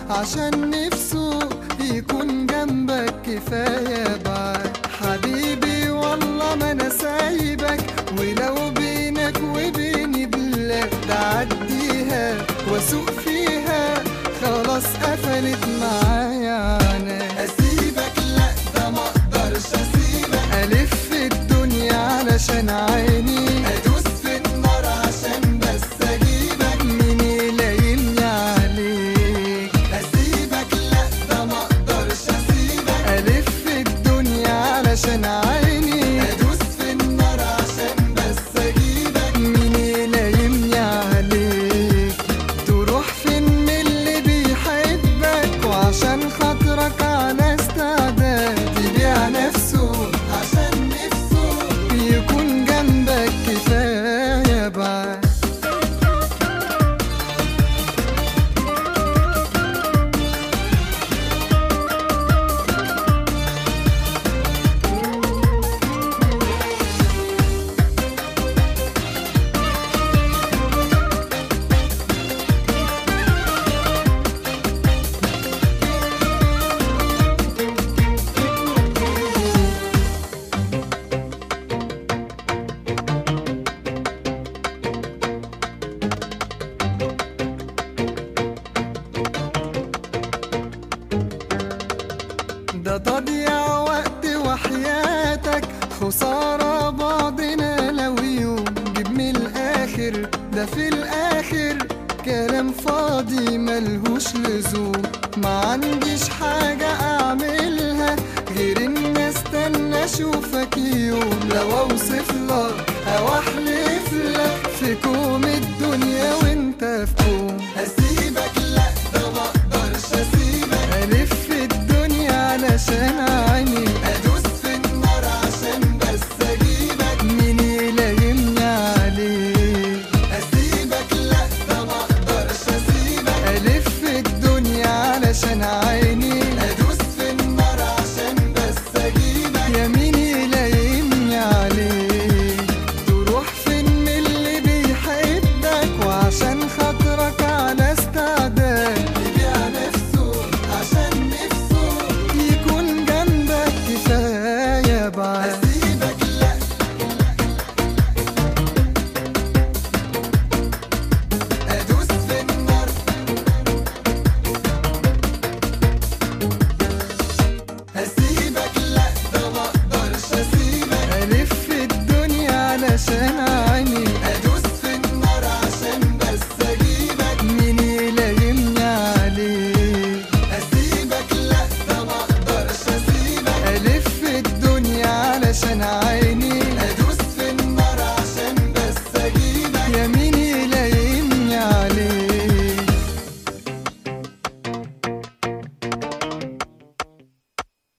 عشان نفسه يكون جنبك كفاية بعد حبيبي والله ما انا سايبك ولو بينك وبيني بلاد تعديها واسوق فيها خلاص قفلت معايا انا اسيبك لا ده ما اقدرش اسيبك الف الدنيا علشان عيني ادوس في النار عشان بس اجيبك مين يلايمني عليك اسيبك لا ده ما اقدرش اسيبك الف الدنيا علشان عيني ادوس في النار عشان بس اجيبك مين يلايمني عليك تروح فين من اللي بيحبك وعشان خاطرك على استعداد يبيع نفسه عشان نفسه يكون جنبك كفاية بعد ده تضيع وقت وحياتك خسارة بعضنا لو يوم جيب من الآخر ده في الآخر كلام فاضي ملهوش لزوم ما عنديش حاجة أعملها غير إن استنى أشوفك يوم لو أوصف لك أو أحلف لك في كوم الدنيا وأنت في كوم هسيبك لأ ده ما أقدرش أسيبك ألف الدنيا علشان عيني أدوس في النار عشان بس أجيبك مين يلايمني عليك أسيبك لأ ده ما أقدرش أسيبك ألف الدنيا علشان عيني أدوس في النار عشان بس أجيبك يا مين يلايمني عليك تروح فين من اللي بيحبك وعشان خاطرك على استعداد يبيع نفسه عشان نفسه يكون جنبك كفاية بعد أسيبك لأ أدوس في النار هسيبك لأ ده ما أقدرش أسيبك ألف الدنيا علشان عيني أدوس في النار عشان بس أجيبك مين يلايمني عليك أسيبك لأ ده ما أقدرش أسيبك ألف الدنيا علشان عيني